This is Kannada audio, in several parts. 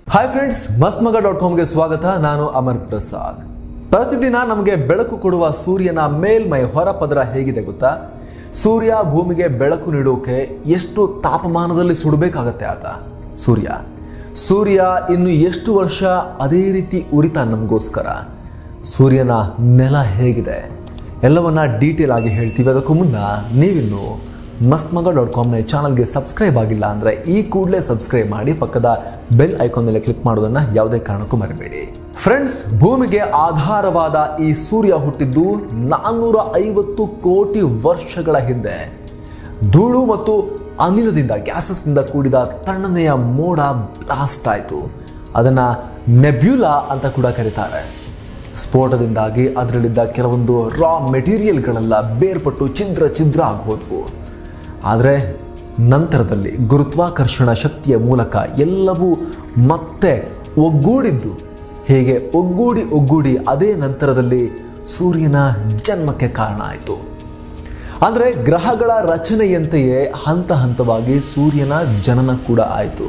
ಹಾಯ್ ಫ್ರೆಂಡ್ಸ್ ಮಸ್ತ್ ಮಗ ಡಾಟ್ ಕಾಮ್ಗೆ ಸ್ವಾಗತ ನಾನು ಅಮರ್ ಪ್ರಸಾದ್ ಪ್ರತಿದಿನ ನಮಗೆ ಬೆಳಕು ಕೊಡುವ ಸೂರ್ಯನ ಮೇಲ್ಮೈ ಹೊರಪದರ ಹೇಗಿದೆ ಗೊತ್ತಾ ಸೂರ್ಯ ಭೂಮಿಗೆ ಬೆಳಕು ನೀಡೋಕೆ ಎಷ್ಟು ತಾಪಮಾನದಲ್ಲಿ ಸುಡಬೇಕಾಗತ್ತೆ ಆತ ಸೂರ್ಯ ಸೂರ್ಯ ಇನ್ನು ಎಷ್ಟು ವರ್ಷ ಅದೇ ರೀತಿ ಉರಿತ ನಮಗೋಸ್ಕರ ಸೂರ್ಯನ ನೆಲ ಹೇಗಿದೆ ಎಲ್ಲವನ್ನ ಡೀಟೇಲ್ ಆಗಿ ಹೇಳ್ತೀವಿ ಅದಕ್ಕೂ ಮುನ್ನ ನೀವಿನ್ನು ಮಸ್ತ್ ಮಗ ಡಾಟ್ ಕಾಮ್ನ ಈ ಚಾನಲ್ಗೆ ಸಬ್ಸ್ಕ್ರೈಬ್ ಆಗಿಲ್ಲ ಅಂದರೆ ಈ ಕೂಡಲೇ ಸಬ್ಸ್ಕ್ರೈಬ್ ಮಾಡಿ ಪಕ್ಕದ ಬೆಲ್ ಐಕಾನ್ ಮೇಲೆ ಕ್ಲಿಕ್ ಮಾಡೋದನ್ನ ಯಾವುದೇ ಕಾರಣಕ್ಕೂ ಮರಿಬೇಡಿ ಫ್ರೆಂಡ್ಸ್ ಭೂಮಿಗೆ ಆಧಾರವಾದ ಈ ಸೂರ್ಯ ಹುಟ್ಟಿದ್ದು ನಾನ್ನೂರ ಐವತ್ತು ಕೋಟಿ ವರ್ಷಗಳ ಹಿಂದೆ ಧೂಳು ಮತ್ತು ಅನಿಲದಿಂದ ಗ್ಯಾಸಸ್ನಿಂದ ಕೂಡಿದ ತಣ್ಣನೆಯ ಮೋಡ ಬ್ಲಾಸ್ಟ್ ಆಯಿತು ಅದನ್ನು ನೆಬ್ಯುಲಾ ಅಂತ ಕೂಡ ಕರೀತಾರೆ ಸ್ಫೋಟದಿಂದಾಗಿ ಅದರಲ್ಲಿದ್ದ ಕೆಲವೊಂದು ರಾ ಮೆಟೀರಿಯಲ್ಗಳೆಲ್ಲ ಬೇರ್ಪಟ್ಟು ಛಿದ್ರ ಛಿದ್ರ ಆಗೋದ್ವು ಆದರೆ ನಂತರದಲ್ಲಿ ಗುರುತ್ವಾಕರ್ಷಣ ಶಕ್ತಿಯ ಮೂಲಕ ಎಲ್ಲವೂ ಮತ್ತೆ ಒಗ್ಗೂಡಿದ್ದು ಹೇಗೆ ಒಗ್ಗೂಡಿ ಒಗ್ಗೂಡಿ ಅದೇ ನಂತರದಲ್ಲಿ ಸೂರ್ಯನ ಜನ್ಮಕ್ಕೆ ಕಾರಣ ಆಯಿತು ಅಂದರೆ ಗ್ರಹಗಳ ರಚನೆಯಂತೆಯೇ ಹಂತ ಹಂತವಾಗಿ ಸೂರ್ಯನ ಜನನ ಕೂಡ ಆಯಿತು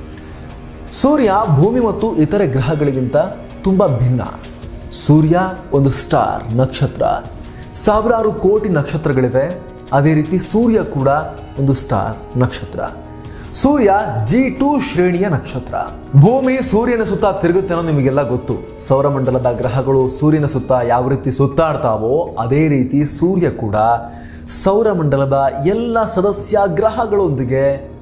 ಸೂರ್ಯ ಭೂಮಿ ಮತ್ತು ಇತರೆ ಗ್ರಹಗಳಿಗಿಂತ ತುಂಬ ಭಿನ್ನ ಸೂರ್ಯ ಒಂದು ಸ್ಟಾರ್ ನಕ್ಷತ್ರ ಸಾವಿರಾರು ಕೋಟಿ ನಕ್ಷತ್ರಗಳಿವೆ ಅದೇ ರೀತಿ ಸೂರ್ಯ ಕೂಡ ಒಂದು ಸ್ಟಾರ್ ನಕ್ಷತ್ರ ಸೂರ್ಯ ಜಿ ಟು ಶ್ರೇಣಿಯ ನಕ್ಷತ್ರ ಭೂಮಿ ಸೂರ್ಯನ ಸುತ್ತ ತಿರುಗುತ್ತೆ ಅನ್ನೋ ನಿಮಗೆಲ್ಲ ಗೊತ್ತು ಸೌರಮಂಡಲದ ಗ್ರಹಗಳು ಸೂರ್ಯನ ಸುತ್ತ ಯಾವ ರೀತಿ ಸುತ್ತಾಡ್ತಾವೋ ಅದೇ ರೀತಿ ಸೂರ್ಯ ಕೂಡ ಸೌರಮಂಡಲದ ಎಲ್ಲ ಸದಸ್ಯ ಗ್ರಹಗಳೊಂದಿಗೆ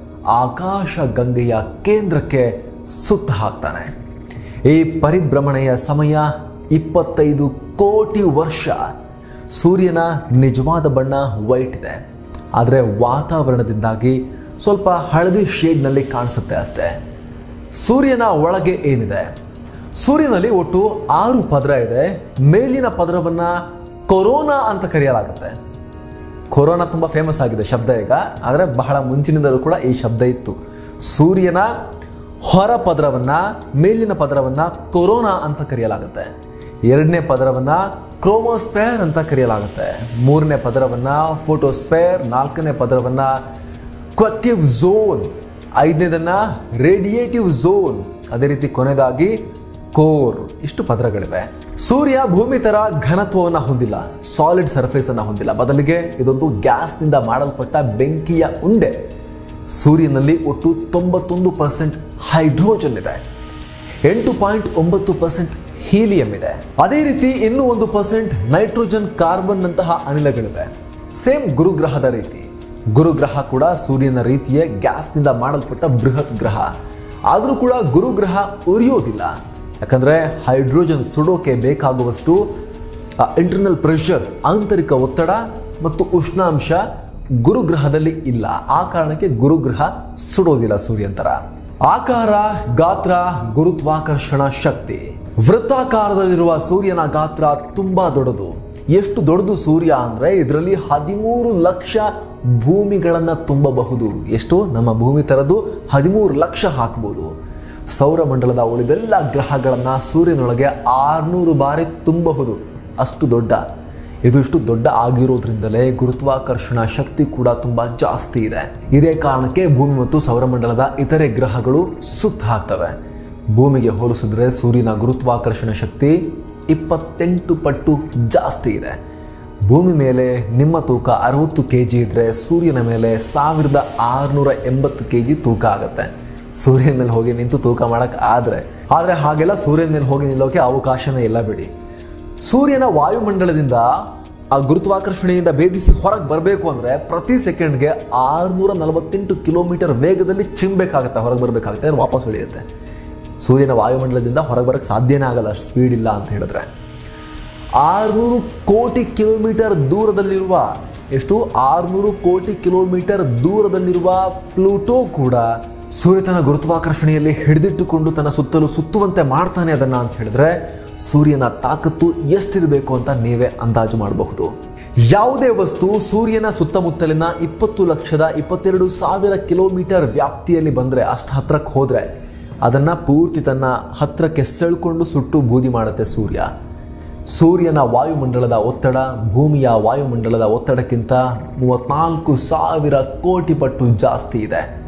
ಆಕಾಶ ಗಂಗೆಯ ಕೇಂದ್ರಕ್ಕೆ ಸುತ್ತ ಹಾಕ್ತಾನೆ ಈ ಪರಿಭ್ರಮಣೆಯ ಸಮಯ ಇಪ್ಪತ್ತೈದು ಕೋಟಿ ವರ್ಷ ಸೂರ್ಯನ ನಿಜವಾದ ಬಣ್ಣ ವೈಟ್ ಇದೆ ಆದರೆ ವಾತಾವರಣದಿಂದಾಗಿ ಸ್ವಲ್ಪ ಹಳದಿ ಶೇಡ್ನಲ್ಲಿ ಕಾಣಿಸುತ್ತೆ ಅಷ್ಟೇ ಸೂರ್ಯನ ಒಳಗೆ ಏನಿದೆ ಸೂರ್ಯನಲ್ಲಿ ಒಟ್ಟು ಆರು ಪದರ ಇದೆ ಮೇಲಿನ ಪದರವನ್ನ ಕೊರೋನಾ ಅಂತ ಕರೆಯಲಾಗುತ್ತೆ ಕೊರೋನಾ ತುಂಬ ಫೇಮಸ್ ಆಗಿದೆ ಶಬ್ದ ಈಗ ಆದರೆ ಬಹಳ ಮುಂಚಿನಿಂದಲೂ ಕೂಡ ಈ ಶಬ್ದ ಇತ್ತು ಸೂರ್ಯನ ಹೊರ ಪದರವನ್ನ ಮೇಲಿನ ಪದರವನ್ನ ಕೊರೋನಾ ಅಂತ ಕರೆಯಲಾಗುತ್ತೆ ಎರಡನೇ ಪದರವನ್ನ ಕ್ರೋಮೋಸ್ಪೇರ್ ಅಂತ ಕರೆಯಲಾಗುತ್ತೆ ಮೂರನೇ ಪದರವನ್ನ ಫೋಟೋಸ್ಪೇರ್ ನಾಲ್ಕನೇ ಪದರವನ್ನ ಕ್ವಕ್ಟಿವ್ ಝೋನ್ ಐದನೇದನ್ನ ರೇಡಿಯೇಟಿವ್ ಝೋನ್ ಅದೇ ರೀತಿ ಕೊನೆಯದಾಗಿ ಕೋರ್ ಇಷ್ಟು ಪದರಗಳಿವೆ ಸೂರ್ಯ ಭೂಮಿ ತರ ಘನತ್ವವನ್ನು ಹೊಂದಿಲ್ಲ ಸಾಲಿಡ್ ಸರ್ಫೇಸ್ ಅನ್ನ ಹೊಂದಿಲ್ಲ ಬದಲಿಗೆ ಇದೊಂದು ಗ್ಯಾಸ್ನಿಂದ ಮಾಡಲ್ಪಟ್ಟ ಬೆಂಕಿಯ ಉಂಡೆ ಸೂರ್ಯನಲ್ಲಿ ಒಟ್ಟು ತೊಂಬತ್ತೊಂದು ಪರ್ಸೆಂಟ್ ಹೈಡ್ರೋಜನ್ ಇದೆ ಎಂಟು ಪಾಯಿಂಟ್ ಒಂಬತ್ತು ಪರ್ಸೆಂಟ್ ಹೀಲಿಯಂ ಇದೆ ಅದೇ ರೀತಿ ಇನ್ನೂ ಒಂದು ಪರ್ಸೆಂಟ್ ನೈಟ್ರೋಜನ್ ಕಾರ್ಬನ್ ನಂತಹ ಅನಿಲಗಳಿವೆ ಸೇಮ್ ಗುರುಗ್ರಹದ ರೀತಿ ಗುರುಗ್ರಹ ಕೂಡ ಸೂರ್ಯನ ರೀತಿಯೇ ಗ್ಯಾಸ್ನಿಂದ ಮಾಡಲ್ಪಟ್ಟ ಬೃಹತ್ ಗ್ರಹ ಆದರೂ ಕೂಡ ಗುರುಗ್ರಹ ಉರಿಯೋದಿಲ್ಲ ಯಾಕಂದ್ರೆ ಹೈಡ್ರೋಜನ್ ಸುಡೋಕೆ ಬೇಕಾಗುವಷ್ಟು ಇಂಟರ್ನಲ್ ಪ್ರೆಷರ್ ಆಂತರಿಕ ಒತ್ತಡ ಮತ್ತು ಉಷ್ಣಾಂಶ ಗುರುಗ್ರಹದಲ್ಲಿ ಇಲ್ಲ ಆ ಕಾರಣಕ್ಕೆ ಗುರುಗ್ರಹ ಸುಡೋದಿಲ್ಲ ಸೂರ್ಯಂತರ ಆಕಾರ ಗಾತ್ರ ಗುರುತ್ವಾಕರ್ಷಣ ಶಕ್ತಿ ವೃತ್ತಾಕಾರದಲ್ಲಿರುವ ಸೂರ್ಯನ ಗಾತ್ರ ತುಂಬಾ ದೊಡ್ಡದು ಎಷ್ಟು ದೊಡ್ಡದು ಸೂರ್ಯ ಅಂದ್ರೆ ಇದರಲ್ಲಿ ಹದಿಮೂರು ಲಕ್ಷ ಭೂಮಿಗಳನ್ನ ತುಂಬಬಹುದು ಎಷ್ಟು ನಮ್ಮ ಭೂಮಿ ತರದು ಹದಿಮೂರು ಲಕ್ಷ ಹಾಕಬಹುದು ಸೌರಮಂಡಲದ ಉಳಿದೆಲ್ಲ ಗ್ರಹಗಳನ್ನ ಸೂರ್ಯನೊಳಗೆ ಆರ್ನೂರು ಬಾರಿ ತುಂಬಬಹುದು ಅಷ್ಟು ದೊಡ್ಡ ಇದು ಇಷ್ಟು ದೊಡ್ಡ ಆಗಿರೋದ್ರಿಂದಲೇ ಗುರುತ್ವಾಕರ್ಷಣ ಶಕ್ತಿ ಕೂಡ ತುಂಬಾ ಜಾಸ್ತಿ ಇದೆ ಇದೇ ಕಾರಣಕ್ಕೆ ಭೂಮಿ ಮತ್ತು ಸೌರಮಂಡಲದ ಇತರೆ ಗ್ರಹಗಳು ಸುತ್ತ ಹಾಕ್ತವೆ ಭೂಮಿಗೆ ಹೋಲಿಸಿದ್ರೆ ಸೂರ್ಯನ ಗುರುತ್ವಾಕರ್ಷಣ ಶಕ್ತಿ ಇಪ್ಪತ್ತೆಂಟು ಪಟ್ಟು ಜಾಸ್ತಿ ಇದೆ ಭೂಮಿ ಮೇಲೆ ನಿಮ್ಮ ತೂಕ ಅರವತ್ತು ಕೆ ಜಿ ಇದ್ರೆ ಸೂರ್ಯನ ಮೇಲೆ ಸಾವಿರದ ಆರುನೂರ ಎಂಬತ್ತು ಕೆ ಜಿ ತೂಕ ಆಗುತ್ತೆ ಸೂರ್ಯನ ಮೇಲೆ ಹೋಗಿ ನಿಂತು ತೂಕ ಮಾಡಕ್ ಆದ್ರೆ ಆದ್ರೆ ಹಾಗೆಲ್ಲ ಸೂರ್ಯನ ಮೇಲೆ ಹೋಗಿ ನಿಲ್ಲೋಕೆ ಅವಕಾಶನೇ ಇಲ್ಲ ಬಿಡಿ ಸೂರ್ಯನ ವಾಯುಮಂಡಲದಿಂದ ಆ ಗುರುತ್ವಾಕರ್ಷಣೆಯಿಂದ ಭೇದಿಸಿ ಹೊರಗೆ ಬರಬೇಕು ಅಂದ್ರೆ ಪ್ರತಿ ಸೆಕೆಂಡ್ಗೆ ಆರುನೂರ ನಲವತ್ತೆಂಟು ಕಿಲೋಮೀಟರ್ ವೇಗದಲ್ಲಿ ಚಿಮ್ಬೇಕಾಗತ್ತೆ ಹೊರಗೆ ಬರಬೇಕಾಗುತ್ತೆ ವಾಪಸ್ ಉಳಿಯುತ್ತೆ ಸೂರ್ಯನ ವಾಯುಮಂಡಲದಿಂದ ಹೊರಗೆ ಬರಕ್ಕೆ ಸಾಧ್ಯನೇ ಆಗಲ್ಲ ಅಷ್ಟು ಸ್ಪೀಡ್ ಇಲ್ಲ ಅಂತ ಹೇಳಿದ್ರೆ ಆರುನೂರು ಕೋಟಿ ಕಿಲೋಮೀಟರ್ ದೂರದಲ್ಲಿರುವ ಎಷ್ಟು ಆರುನೂರು ಕೋಟಿ ಕಿಲೋಮೀಟರ್ ದೂರದಲ್ಲಿರುವ ಪ್ಲೂಟೋ ಕೂಡ ಸೂರ್ಯ ತನ್ನ ಗುರುತ್ವಾಕರ್ಷಣೆಯಲ್ಲಿ ಹಿಡಿದಿಟ್ಟುಕೊಂಡು ತನ್ನ ಸುತ್ತಲೂ ಸುತ್ತುವಂತೆ ಮಾಡ್ತಾನೆ ಅದನ್ನ ಅಂತ ಹೇಳಿದ್ರೆ ಸೂರ್ಯನ ತಾಕತ್ತು ಎಷ್ಟಿರಬೇಕು ಅಂತ ನೀವೇ ಅಂದಾಜು ಮಾಡಬಹುದು ಯಾವುದೇ ವಸ್ತು ಸೂರ್ಯನ ಸುತ್ತಮುತ್ತಲಿನ ಇಪ್ಪತ್ತು ಲಕ್ಷದ ಇಪ್ಪತ್ತೆರಡು ಸಾವಿರ ಕಿಲೋಮೀಟರ್ ವ್ಯಾಪ್ತಿಯಲ್ಲಿ ಬಂದ್ರೆ ಅಷ್ಟು ಹತ್ರಕ್ಕೆ ಹೋದ್ರೆ ಅದನ್ನ ಪೂರ್ತಿ ತನ್ನ ಹತ್ರಕ್ಕೆ ಸೆಳ್ಕೊಂಡು ಸುಟ್ಟು ಬೂದಿ ಮಾಡುತ್ತೆ ಸೂರ್ಯ ಸೂರ್ಯನ ವಾಯುಮಂಡಲದ ಒತ್ತಡ ಭೂಮಿಯ ವಾಯುಮಂಡಲದ ಒತ್ತಡಕ್ಕಿಂತ ಮೂವತ್ನಾಲ್ಕು ಸಾವಿರ ಕೋಟಿ ಪಟ್ಟು ಜಾಸ್ತಿ ಇದೆ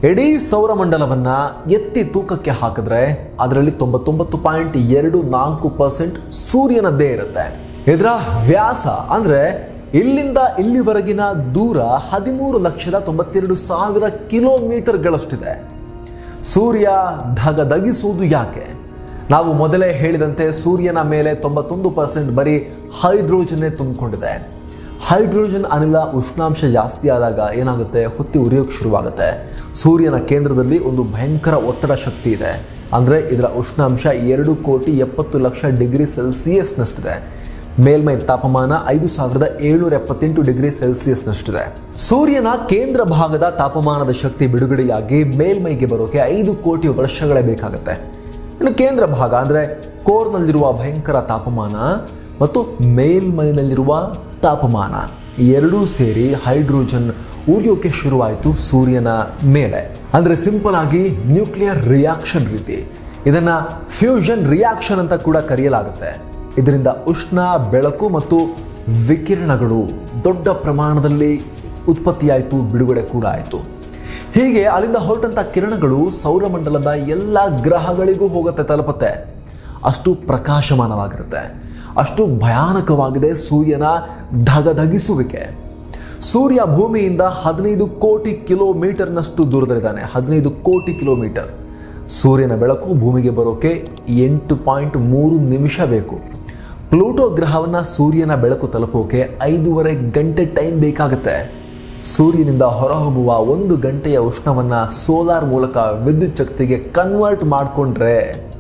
ಇಡೀ ಸೌರಮಂಡಲವನ್ನ ಎತ್ತಿ ತೂಕಕ್ಕೆ ಹಾಕಿದ್ರೆ ಅದರಲ್ಲಿ ತೊಂಬತ್ತೊಂಬತ್ತು ಪಾಯಿಂಟ್ ಎರಡು ನಾಲ್ಕು ಪರ್ಸೆಂಟ್ ಸೂರ್ಯನದ್ದೇ ಇರುತ್ತೆ ಇದರ ವ್ಯಾಸ ಅಂದ್ರೆ ಇಲ್ಲಿಂದ ಇಲ್ಲಿವರೆಗಿನ ದೂರ ಹದಿಮೂರು ಲಕ್ಷದ ತೊಂಬತ್ತೆರಡು ಸಾವಿರ ಕಿಲೋಮೀಟರ್ಗಳಷ್ಟಿದೆ ಸೂರ್ಯ ಧಗಧಗಿಸುವುದು ಯಾಕೆ ನಾವು ಮೊದಲೇ ಹೇಳಿದಂತೆ ಸೂರ್ಯನ ಮೇಲೆ ತೊಂಬತ್ತೊಂದು ಪರ್ಸೆಂಟ್ ಬರೀ ಹೈಡ್ರೋಜನ್ನೇ ತುಂಬಿಕೊಂಡಿದೆ ಹೈಡ್ರೋಜನ್ ಅನಿಲ ಉಷ್ಣಾಂಶ ಜಾಸ್ತಿ ಆದಾಗ ಏನಾಗುತ್ತೆ ಹೊತ್ತಿ ಉರಿಯೋಕೆ ಶುರುವಾಗುತ್ತೆ ಸೂರ್ಯನ ಕೇಂದ್ರದಲ್ಲಿ ಒಂದು ಭಯಂಕರ ಒತ್ತಡ ಶಕ್ತಿ ಇದೆ ಅಂದರೆ ಇದರ ಉಷ್ಣಾಂಶ ಎರಡು ಕೋಟಿ ಎಪ್ಪತ್ತು ಲಕ್ಷ ಡಿಗ್ರಿ ಸೆಲ್ಸಿಯಸ್ನಷ್ಟಿದೆ ಮೇಲ್ಮೈ ತಾಪಮಾನ ಐದು ಸಾವಿರದ ಏಳ್ನೂರ ಎಪ್ಪತ್ತೆಂಟು ಡಿಗ್ರಿ ಸೆಲ್ಸಿಯಸ್ನಷ್ಟಿದೆ ಸೂರ್ಯನ ಕೇಂದ್ರ ಭಾಗದ ತಾಪಮಾನದ ಶಕ್ತಿ ಬಿಡುಗಡೆಯಾಗಿ ಮೇಲ್ಮೈಗೆ ಬರೋಕೆ ಐದು ಕೋಟಿ ವರ್ಷಗಳೇ ಬೇಕಾಗುತ್ತೆ ಇನ್ನು ಕೇಂದ್ರ ಭಾಗ ಅಂದರೆ ಕೋರ್ನಲ್ಲಿರುವ ಭಯಂಕರ ತಾಪಮಾನ ಮತ್ತು ಮೇಲ್ಮೈನಲ್ಲಿರುವ ತಾಪಮಾನ ಈ ಎರಡೂ ಸೇರಿ ಹೈಡ್ರೋಜನ್ ಉರಿಯೋಕೆ ಶುರುವಾಯಿತು ಸೂರ್ಯನ ಮೇಲೆ ಅಂದರೆ ಸಿಂಪಲ್ ಆಗಿ ನ್ಯೂಕ್ಲಿಯರ್ ರಿಯಾಕ್ಷನ್ ರೀತಿ ಇದನ್ನ ಫ್ಯೂಷನ್ ರಿಯಾಕ್ಷನ್ ಅಂತ ಕೂಡ ಕರೆಯಲಾಗುತ್ತೆ ಇದರಿಂದ ಉಷ್ಣ ಬೆಳಕು ಮತ್ತು ವಿಕಿರಣಗಳು ದೊಡ್ಡ ಪ್ರಮಾಣದಲ್ಲಿ ಉತ್ಪತ್ತಿಯಾಯಿತು ಬಿಡುಗಡೆ ಕೂಡ ಆಯಿತು ಹೀಗೆ ಅಲ್ಲಿಂದ ಹೊರಟಂತ ಕಿರಣಗಳು ಸೌರಮಂಡಲದ ಎಲ್ಲ ಗ್ರಹಗಳಿಗೂ ಹೋಗುತ್ತೆ ತಲುಪುತ್ತೆ ಅಷ್ಟು ಪ್ರಕಾಶಮಾನವಾಗಿರುತ್ತೆ ಅಷ್ಟು ಭಯಾನಕವಾಗಿದೆ ಸೂರ್ಯನ ಧಗಧಗಿಸುವಿಕೆ ಸೂರ್ಯ ಭೂಮಿಯಿಂದ ಹದಿನೈದು ಕೋಟಿ ಕಿಲೋಮೀಟರ್ನಷ್ಟು ದೂರದಲ್ಲಿದ್ದಾನೆ ಹದಿನೈದು ಕೋಟಿ ಕಿಲೋಮೀಟರ್ ಸೂರ್ಯನ ಬೆಳಕು ಭೂಮಿಗೆ ಬರೋಕೆ ಎಂಟು ಪಾಯಿಂಟ್ ಮೂರು ನಿಮಿಷ ಬೇಕು ಪ್ಲೂಟೋ ಗ್ರಹವನ್ನು ಸೂರ್ಯನ ಬೆಳಕು ತಲುಪೋಕೆ ಐದೂವರೆ ಗಂಟೆ ಟೈಮ್ ಬೇಕಾಗುತ್ತೆ ಸೂರ್ಯನಿಂದ ಹೊರಹೊಮ್ಮುವ ಒಂದು ಗಂಟೆಯ ಉಷ್ಣವನ್ನು ಸೋಲಾರ್ ಮೂಲಕ ವಿದ್ಯುತ್ ಶಕ್ತಿಗೆ ಕನ್ವರ್ಟ್ ಮಾಡಿಕೊಂಡ್ರೆ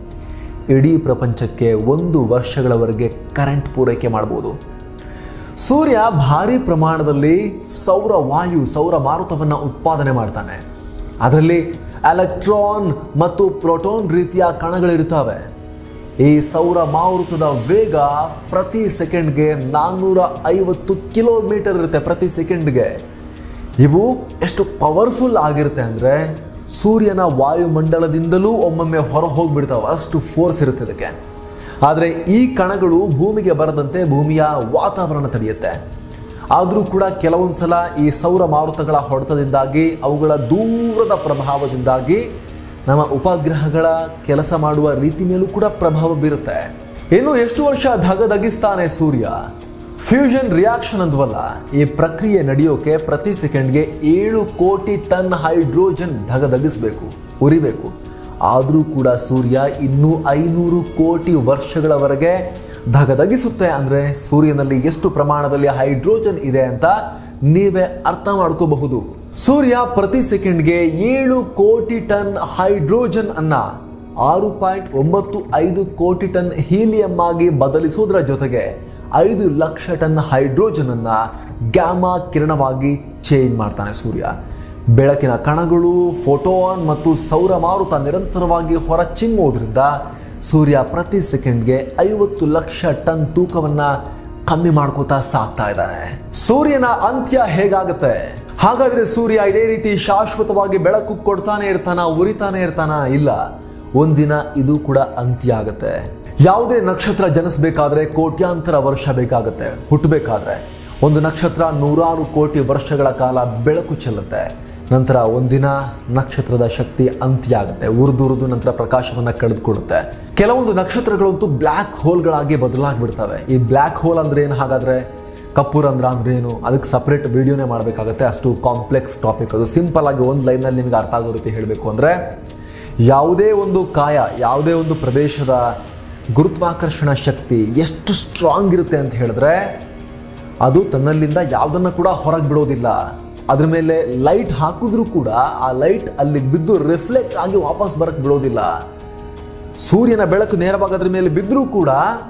ಇಡೀ ಪ್ರಪಂಚಕ್ಕೆ ಒಂದು ವರ್ಷಗಳವರೆಗೆ ಕರೆಂಟ್ ಪೂರೈಕೆ ಮಾಡ್ಬೋದು ಸೂರ್ಯ ಭಾರಿ ಪ್ರಮಾಣದಲ್ಲಿ ಸೌರ ವಾಯು ಸೌರ ಮಾರುತವನ್ನು ಉತ್ಪಾದನೆ ಮಾಡ್ತಾನೆ ಅದರಲ್ಲಿ ಎಲೆಕ್ಟ್ರಾನ್ ಮತ್ತು ಪ್ರೋಟಾನ್ ರೀತಿಯ ಕಣಗಳಿರ್ತವೆ ಈ ಸೌರ ಮಾರುತದ ವೇಗ ಪ್ರತಿ ಸೆಕೆಂಡ್ಗೆ ನಾನ್ನೂರ ಐವತ್ತು ಕಿಲೋಮೀಟರ್ ಇರುತ್ತೆ ಪ್ರತಿ ಸೆಕೆಂಡ್ಗೆ ಇವು ಎಷ್ಟು ಪವರ್ಫುಲ್ ಆಗಿರುತ್ತೆ ಅಂದರೆ ಸೂರ್ಯನ ವಾಯುಮಂಡಲದಿಂದಲೂ ಒಮ್ಮೊಮ್ಮೆ ಹೊರ ಹೋಗ್ಬಿಡ್ತಾವೆ ಅಷ್ಟು ಫೋರ್ಸ್ ಇರುತ್ತೆ ಇದಕ್ಕೆ ಆದರೆ ಈ ಕಣಗಳು ಭೂಮಿಗೆ ಬರದಂತೆ ಭೂಮಿಯ ವಾತಾವರಣ ತಡೆಯುತ್ತೆ ಆದರೂ ಕೂಡ ಕೆಲವೊಂದು ಸಲ ಈ ಸೌರ ಮಾರುತಗಳ ಹೊಡೆತದಿಂದಾಗಿ ಅವುಗಳ ದೂರದ ಪ್ರಭಾವದಿಂದಾಗಿ ನಮ್ಮ ಉಪಗ್ರಹಗಳ ಕೆಲಸ ಮಾಡುವ ರೀತಿ ಮೇಲೂ ಕೂಡ ಪ್ರಭಾವ ಬೀರುತ್ತೆ ಇನ್ನು ಎಷ್ಟು ವರ್ಷ ಧಗಧಗಿಸ್ತಾನೆ ಸೂರ್ಯ ಫ್ಯೂಷನ್ ರಿಯಾಕ್ಷನ್ ಅಂದ್ವಲ್ಲ ಈ ಪ್ರಕ್ರಿಯೆ ನಡೆಯೋಕೆ ಪ್ರತಿ ಸೆಕೆಂಡ್ಗೆ ಏಳು ಕೋಟಿ ಟನ್ ಹೈಡ್ರೋಜನ್ ಧಗಧಗಿಸ್ಬೇಕು ಉರಿಬೇಕು ಆದರೂ ಕೂಡ ಸೂರ್ಯ ಇನ್ನೂ ಐನೂರು ಕೋಟಿ ವರ್ಷಗಳವರೆಗೆ ಧಗಧಗಿಸುತ್ತೆ ಅಂದರೆ ಸೂರ್ಯನಲ್ಲಿ ಎಷ್ಟು ಪ್ರಮಾಣದಲ್ಲಿ ಹೈಡ್ರೋಜನ್ ಇದೆ ಅಂತ ನೀವೇ ಅರ್ಥ ಮಾಡ್ಕೋಬಹುದು ಸೂರ್ಯ ಪ್ರತಿ ಸೆಕೆಂಡ್ಗೆ ಏಳು ಕೋಟಿ ಟನ್ ಹೈಡ್ರೋಜನ್ ಅನ್ನ ಆರು ಪಾಯಿಂಟ್ ಒಂಬತ್ತು ಐದು ಕೋಟಿ ಟನ್ ಹೀಲಿಯಂ ಆಗಿ ಬದಲಿಸೋದ್ರ ಜೊತೆಗೆ ಐದು ಲಕ್ಷ ಟನ್ ಹೈಡ್ರೋಜನ್ ಅನ್ನ ಗ್ಯಾಮಾ ಕಿರಣವಾಗಿ ಚೇಂಜ್ ಮಾಡ್ತಾನೆ ಸೂರ್ಯ ಬೆಳಕಿನ ಕಣಗಳು ಫೋಟೋನ್ ಮತ್ತು ಸೌರ ಮಾರುತ ನಿರಂತರವಾಗಿ ಹೊರಚಿಮ್ಮೋದ್ರಿಂದ ಸೂರ್ಯ ಪ್ರತಿ ಸೆಕೆಂಡ್ಗೆ ಐವತ್ತು ಲಕ್ಷ ಟನ್ ತೂಕವನ್ನ ಕಮ್ಮಿ ಮಾಡ್ಕೋತಾ ಸಾಕ್ತಾ ಇದ್ದಾನೆ ಸೂರ್ಯನ ಅಂತ್ಯ ಹೇಗಾಗುತ್ತೆ ಹಾಗಾದ್ರೆ ಸೂರ್ಯ ಇದೇ ರೀತಿ ಶಾಶ್ವತವಾಗಿ ಬೆಳಕು ಕೊಡ್ತಾನೆ ಇರ್ತಾನ ಉರಿತಾನೆ ಇರ್ತಾನ ಇಲ್ಲ ಒಂದಿನ ಇದು ಕೂಡ ಅಂತ್ಯ ಆಗುತ್ತೆ ಯಾವುದೇ ನಕ್ಷತ್ರ ಜನಿಸ್ಬೇಕಾದ್ರೆ ಕೋಟ್ಯಾಂತರ ವರ್ಷ ಬೇಕಾಗುತ್ತೆ ಹುಟ್ಟಬೇಕಾದ್ರೆ ಒಂದು ನಕ್ಷತ್ರ ನೂರಾರು ಕೋಟಿ ವರ್ಷಗಳ ಕಾಲ ಬೆಳಕು ಚೆಲ್ಲುತ್ತೆ ನಂತರ ಒಂದಿನ ನಕ್ಷತ್ರದ ಶಕ್ತಿ ಅಂತ್ಯ ಆಗುತ್ತೆ ಉರಿದುರಿದು ನಂತರ ಪ್ರಕಾಶವನ್ನ ಕಳೆದುಕೊಳ್ಳುತ್ತೆ ಕೆಲವೊಂದು ನಕ್ಷತ್ರಗಳಂತೂ ಬ್ಲ್ಯಾಕ್ ಹೋಲ್ಗಳಾಗಿ ಬದಲಾಗ್ಬಿಡ್ತವೆ ಈ ಬ್ಲ್ಯಾಕ್ ಹೋಲ್ ಅಂದ್ರೆ ಏನು ಹಾಗಾದ್ರೆ ಕಪ್ಪು ರಂಧ್ರ ಅಂದ್ರೆ ಏನು ಅದಕ್ಕೆ ಸಪ್ರೇಟ್ ವಿಡಿಯೋನೇ ಮಾಡಬೇಕಾಗುತ್ತೆ ಅಷ್ಟು ಕಾಂಪ್ಲೆಕ್ಸ್ ಟಾಪಿಕ್ ಅದು ಸಿಂಪಲ್ ಆಗಿ ಒಂದು ಲೈನಲ್ಲಿ ನಿಮಗೆ ಅರ್ಥ ಆಗೋ ರೀತಿ ಹೇಳಬೇಕು ಅಂದರೆ ಯಾವುದೇ ಒಂದು ಕಾಯ ಯಾವುದೇ ಒಂದು ಪ್ರದೇಶದ ಗುರುತ್ವಾಕರ್ಷಣ ಶಕ್ತಿ ಎಷ್ಟು ಸ್ಟ್ರಾಂಗ್ ಇರುತ್ತೆ ಅಂತ ಹೇಳಿದ್ರೆ ಅದು ತನ್ನಲ್ಲಿಂದ ಯಾವುದನ್ನ ಕೂಡ ಹೊರಗೆ ಬಿಡೋದಿಲ್ಲ ಅದ್ರ ಮೇಲೆ ಲೈಟ್ ಹಾಕಿದ್ರೂ ಕೂಡ ಆ ಲೈಟ್ ಅಲ್ಲಿ ಬಿದ್ದು ರಿಫ್ಲೆಕ್ಟ್ ಆಗಿ ವಾಪಸ್ ಬರಕ್ ಬಿಡೋದಿಲ್ಲ ಸೂರ್ಯನ ಬೆಳಕು ನೇರವಾಗಿ ಅದ್ರ ಮೇಲೆ ಬಿದ್ದರೂ ಕೂಡ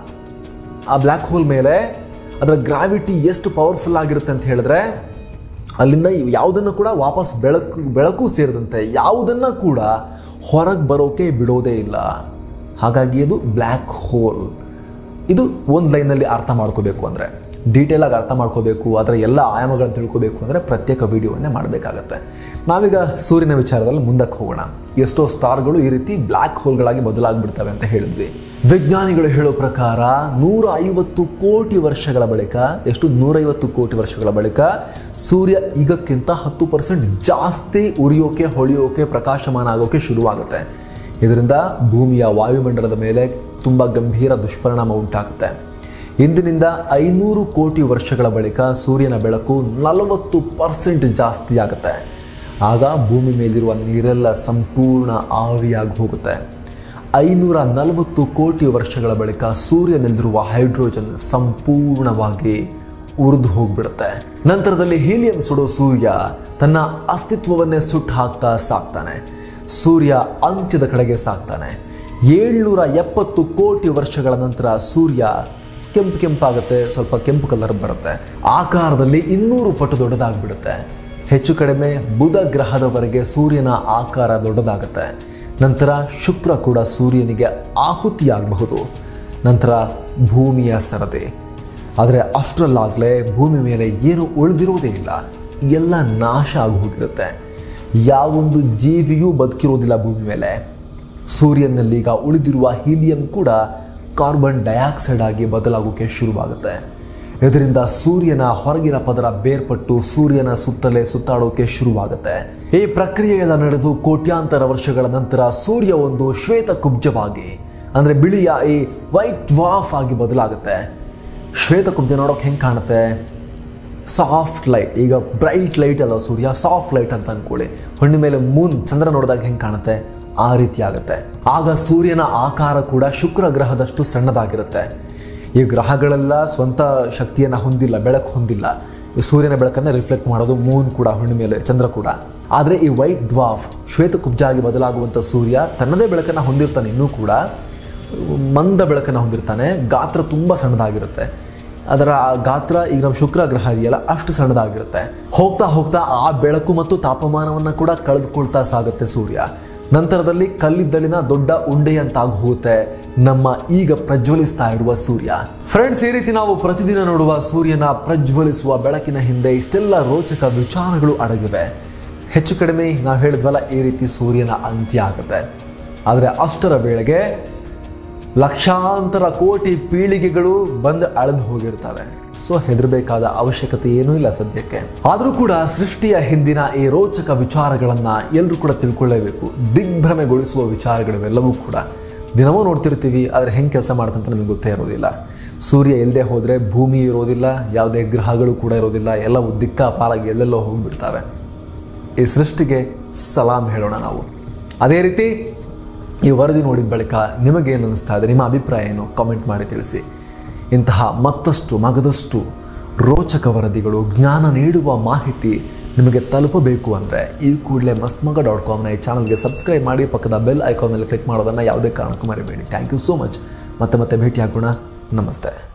ಆ ಬ್ಲ್ಯಾಕ್ ಹೋಲ್ ಮೇಲೆ ಅದರ ಗ್ರಾವಿಟಿ ಎಷ್ಟು ಪವರ್ಫುಲ್ ಆಗಿರುತ್ತೆ ಅಂತ ಹೇಳಿದ್ರೆ ಅಲ್ಲಿಂದ ಯಾವುದನ್ನು ಕೂಡ ವಾಪಸ್ ಬೆಳಕು ಬೆಳಕು ಸೇರಿದಂತೆ ಯಾವುದನ್ನು ಕೂಡ ಹೊರಗೆ ಬರೋಕೆ ಬಿಡೋದೇ ಇಲ್ಲ ಹಾಗಾಗಿ ಅದು ಬ್ಲ್ಯಾಕ್ ಹೋಲ್ ಇದು ಒಂದು ಲೈನಲ್ಲಿ ಅರ್ಥ ಮಾಡ್ಕೋಬೇಕು ಅಂದರೆ ಡೀಟೇಲ್ ಆಗಿ ಅರ್ಥ ಮಾಡ್ಕೋಬೇಕು ಅದರ ಎಲ್ಲ ಆಯಾಮಗಳನ್ನು ತಿಳ್ಕೋಬೇಕು ಅಂದರೆ ಪ್ರತ್ಯೇಕ ವಿಡಿಯೋವನ್ನೇ ಮಾಡಬೇಕಾಗತ್ತೆ ನಾವೀಗ ಸೂರ್ಯನ ವಿಚಾರದಲ್ಲಿ ಮುಂದಕ್ಕೆ ಹೋಗೋಣ ಎಷ್ಟೋ ಸ್ಟಾರ್ಗಳು ಈ ರೀತಿ ಬ್ಲ್ಯಾಕ್ ಹೋಲ್ಗಳಾಗಿ ಬದಲಾಗ್ಬಿಡ್ತವೆ ಅಂತ ಹೇಳಿದ್ವಿ ವಿಜ್ಞಾನಿಗಳು ಹೇಳೋ ಪ್ರಕಾರ ನೂರ ಐವತ್ತು ಕೋಟಿ ವರ್ಷಗಳ ಬಳಿಕ ಎಷ್ಟು ನೂರೈವತ್ತು ಕೋಟಿ ವರ್ಷಗಳ ಬಳಿಕ ಸೂರ್ಯ ಈಗಕ್ಕಿಂತ ಹತ್ತು ಪರ್ಸೆಂಟ್ ಜಾಸ್ತಿ ಉರಿಯೋಕೆ ಹೊಳೆಯೋಕೆ ಪ್ರಕಾಶಮಾನ ಆಗೋಕೆ ಶುರುವಾಗುತ್ತೆ ಇದರಿಂದ ಭೂಮಿಯ ವಾಯುಮಂಡಲದ ಮೇಲೆ ತುಂಬ ಗಂಭೀರ ದುಷ್ಪರಿಣಾಮ ಉಂಟಾಗುತ್ತೆ ಇಂದಿನಿಂದ ಐನೂರು ಕೋಟಿ ವರ್ಷಗಳ ಬಳಿಕ ಸೂರ್ಯನ ಬೆಳಕು ನಲವತ್ತು ಪರ್ಸೆಂಟ್ ಜಾಸ್ತಿ ಆಗುತ್ತೆ ಆಗ ಭೂಮಿ ಮೇಲಿರುವ ನೀರೆಲ್ಲ ಸಂಪೂರ್ಣ ಆವಿಯಾಗಿ ಹೋಗುತ್ತೆ ಐನೂರ ನಲವತ್ತು ಕೋಟಿ ವರ್ಷಗಳ ಬಳಿಕ ಸೂರ್ಯನಲ್ಲಿರುವ ಹೈಡ್ರೋಜನ್ ಸಂಪೂರ್ಣವಾಗಿ ಉರಿದು ಹೋಗ್ಬಿಡುತ್ತೆ ನಂತರದಲ್ಲಿ ಹೀಲಿಯಂ ಸುಡೋ ಸೂರ್ಯ ತನ್ನ ಅಸ್ತಿತ್ವವನ್ನೇ ಸುಟ್ಟು ಹಾಕ್ತಾ ಸಾಕ್ತಾನೆ ಸೂರ್ಯ ಅಂತ್ಯದ ಕಡೆಗೆ ಸಾಕ್ತಾನೆ ಏಳ್ನೂರ ಎಪ್ಪತ್ತು ಕೋಟಿ ವರ್ಷಗಳ ನಂತರ ಸೂರ್ಯ ಕೆಂಪು ಕೆಂಪಾಗುತ್ತೆ ಸ್ವಲ್ಪ ಕೆಂಪು ಕಲರ್ ಬರುತ್ತೆ ಆಕಾರದಲ್ಲಿ ಇನ್ನೂರು ಪಟ್ಟು ದೊಡ್ಡದಾಗ್ಬಿಡುತ್ತೆ ಹೆಚ್ಚು ಕಡಿಮೆ ಬುಧ ಗ್ರಹದವರೆಗೆ ಸೂರ್ಯನ ಆಕಾರ ದೊಡ್ಡದಾಗುತ್ತೆ ನಂತರ ಶುಕ್ರ ಕೂಡ ಸೂರ್ಯನಿಗೆ ಆಹುತಿಯಾಗಬಹುದು ನಂತರ ಭೂಮಿಯ ಸರದಿ ಆದರೆ ಅಷ್ಟರಲ್ಲಾಗಲೇ ಭೂಮಿ ಮೇಲೆ ಏನು ಉಳಿದಿರುವುದೇ ಇಲ್ಲ ಎಲ್ಲ ನಾಶ ಆಗಿ ಹೋಗಿರುತ್ತೆ ಯಾವೊಂದು ಜೀವಿಯೂ ಬದುಕಿರೋದಿಲ್ಲ ಭೂಮಿ ಮೇಲೆ ಸೂರ್ಯನಲ್ಲೀಗ ಉಳಿದಿರುವ ಹೀಲಿಯಂ ಕೂಡ ಕಾರ್ಬನ್ ಡೈಆಕ್ಸೈಡ್ ಆಗಿ ಬದಲಾಗೋಕೆ ಶುರುವಾಗುತ್ತೆ ಇದರಿಂದ ಸೂರ್ಯನ ಹೊರಗಿನ ಪದರ ಬೇರ್ಪಟ್ಟು ಸೂರ್ಯನ ಸುತ್ತಲೇ ಸುತ್ತಾಡೋಕೆ ಶುರುವಾಗುತ್ತೆ ಈ ಪ್ರಕ್ರಿಯೆ ಎಲ್ಲ ನಡೆದು ಕೋಟ್ಯಾಂತರ ವರ್ಷಗಳ ನಂತರ ಸೂರ್ಯ ಒಂದು ಶ್ವೇತ ಕುಬ್ಜವಾಗಿ ಅಂದ್ರೆ ಬಿಳಿಯ ಈ ವೈಟ್ ವಾಫ್ ಆಗಿ ಬದಲಾಗುತ್ತೆ ಶ್ವೇತ ಕುಬ್ಜ ನೋಡೋಕೆ ಹೆಂಗೆ ಕಾಣುತ್ತೆ ಸಾಫ್ಟ್ ಲೈಟ್ ಈಗ ಬ್ರೈಟ್ ಲೈಟ್ ಅಲ್ಲ ಸೂರ್ಯ ಸಾಫ್ಟ್ ಲೈಟ್ ಅಂತ ಅನ್ಕೊಳ್ಳಿ ಹೊಣ್ಣಿ ಮೇಲೆ ಮೂನ್ ಚಂದ್ರ ನೋಡಿದಾಗ ಹೆಂಗೆ ಕಾಣುತ್ತೆ ಆ ರೀತಿ ಆಗುತ್ತೆ ಆಗ ಸೂರ್ಯನ ಆಕಾರ ಕೂಡ ಶುಕ್ರ ಗ್ರಹದಷ್ಟು ಸಣ್ಣದಾಗಿರುತ್ತೆ ಈ ಗ್ರಹಗಳೆಲ್ಲ ಸ್ವಂತ ಶಕ್ತಿಯನ್ನು ಹೊಂದಿಲ್ಲ ಬೆಳಕು ಹೊಂದಿಲ್ಲ ಈ ಸೂರ್ಯನ ಬೆಳಕನ್ನು ರಿಫ್ಲೆಕ್ಟ್ ಮಾಡೋದು ಮೂನ್ ಕೂಡ ಹುಣ್ಣಿ ಮೇಲೆ ಚಂದ್ರ ಕೂಡ ಆದರೆ ಈ ವೈಟ್ ಡ್ವಾಫ್ ಶ್ವೇತ ಕುಬ್ಜ ಆಗಿ ಬದಲಾಗುವಂಥ ಸೂರ್ಯ ತನ್ನದೇ ಬೆಳಕನ್ನು ಹೊಂದಿರ್ತಾನೆ ಇನ್ನೂ ಕೂಡ ಮಂದ ಬೆಳಕನ್ನು ಹೊಂದಿರ್ತಾನೆ ಗಾತ್ರ ತುಂಬ ಸಣ್ಣದಾಗಿರುತ್ತೆ ಅದರ ಗಾತ್ರ ಈಗ ನಮ್ಮ ಶುಕ್ರ ಗ್ರಹ ಇದೆಯಲ್ಲ ಅಷ್ಟು ಸಣ್ಣದಾಗಿರುತ್ತೆ ಹೋಗ್ತಾ ಹೋಗ್ತಾ ಆ ಬೆಳಕು ಮತ್ತು ತಾಪಮಾನವನ್ನು ಕೂಡ ಕಳೆದುಕೊಳ್ತಾ ಸಾಗುತ್ತೆ ಸೂರ್ಯ ನಂತರದಲ್ಲಿ ಕಲ್ಲಿದ್ದಲಿನ ದೊಡ್ಡ ಉಂಡೆಯಂತಾಗಿ ಹೋಗುತ್ತೆ ನಮ್ಮ ಈಗ ಪ್ರಜ್ವಲಿಸ್ತಾ ಇರುವ ಸೂರ್ಯ ಫ್ರೆಂಡ್ಸ್ ಈ ರೀತಿ ನಾವು ಪ್ರತಿದಿನ ನೋಡುವ ಸೂರ್ಯನ ಪ್ರಜ್ವಲಿಸುವ ಬೆಳಕಿನ ಹಿಂದೆ ಇಷ್ಟೆಲ್ಲ ರೋಚಕ ವಿಚಾರಗಳು ಅಡಗಿವೆ ಹೆಚ್ಚು ಕಡಿಮೆ ನಾವು ಹೇಳಿದ್ವಲ್ಲ ಈ ರೀತಿ ಸೂರ್ಯನ ಅಂತ್ಯ ಆಗುತ್ತೆ ಆದರೆ ಅಷ್ಟರ ವೇಳೆಗೆ ಲಕ್ಷಾಂತರ ಕೋಟಿ ಪೀಳಿಗೆಗಳು ಬಂದು ಅಳೆದು ಹೋಗಿರ್ತವೆ ಸೊ ಹೆದರಬೇಕಾದ ಅವಶ್ಯಕತೆ ಏನೂ ಇಲ್ಲ ಸದ್ಯಕ್ಕೆ ಆದರೂ ಕೂಡ ಸೃಷ್ಟಿಯ ಹಿಂದಿನ ಈ ರೋಚಕ ವಿಚಾರಗಳನ್ನ ಎಲ್ಲರೂ ಕೂಡ ತಿಳ್ಕೊಳ್ಳೇಬೇಕು ದಿಗ್ಭ್ರಮೆಗೊಳಿಸುವ ವಿಚಾರಗಳಿವೆಲ್ಲವೂ ಕೂಡ ದಿನವೂ ನೋಡ್ತಿರ್ತೀವಿ ಆದರೆ ಹೆಂಗೆ ಕೆಲಸ ಮಾಡುತ್ತಂತ ನಮಗೆ ಗೊತ್ತೇ ಇರೋದಿಲ್ಲ ಸೂರ್ಯ ಇಲ್ಲದೆ ಹೋದರೆ ಭೂಮಿ ಇರೋದಿಲ್ಲ ಯಾವುದೇ ಗ್ರಹಗಳು ಕೂಡ ಇರೋದಿಲ್ಲ ಎಲ್ಲವೂ ದಿಕ್ಕಾಪಾಲಾಗಿ ಎಲ್ಲೆಲ್ಲೋ ಹೋಗ್ಬಿಡ್ತವೆ ಈ ಸೃಷ್ಟಿಗೆ ಸಲಾಂ ಹೇಳೋಣ ನಾವು ಅದೇ ರೀತಿ ಈ ವರದಿ ನೋಡಿದ ಬಳಿಕ ನಿಮಗೇನು ಅನಿಸ್ತಾ ಇದೆ ನಿಮ್ಮ ಅಭಿಪ್ರಾಯ ಏನು ಕಾಮೆಂಟ್ ಮಾಡಿ ತಿಳಿಸಿ ಇಂತಹ ಮತ್ತಷ್ಟು ಮಗದಷ್ಟು ರೋಚಕ ವರದಿಗಳು ಜ್ಞಾನ ನೀಡುವ ಮಾಹಿತಿ ನಿಮಗೆ ತಲುಪಬೇಕು ಅಂದರೆ ಈ ಕೂಡಲೇ ಮಸ್ತ್ಮಗ ಡಾಟ್ ಕಾಮ್ನ ಈ ಚಾನಲ್ಗೆ ಸಬ್ಸ್ಕ್ರೈಬ್ ಮಾಡಿ ಪಕ್ಕದ ಬೆಲ್ ಐಕಾನ್ ಮೇಲೆ ಕ್ಲಿಕ್ ಮಾಡೋದನ್ನು ಯಾವುದೇ ಕಾರಣಕ್ಕೂ ಮರಿಬೇಡಿ ಥ್ಯಾಂಕ್ ಯು ಸೋ ಮಚ್ ಮತ್ತೆ ಮತ್ತೆ ಭೇಟಿ ಆಗೋಣ ನಮಸ್ತೆ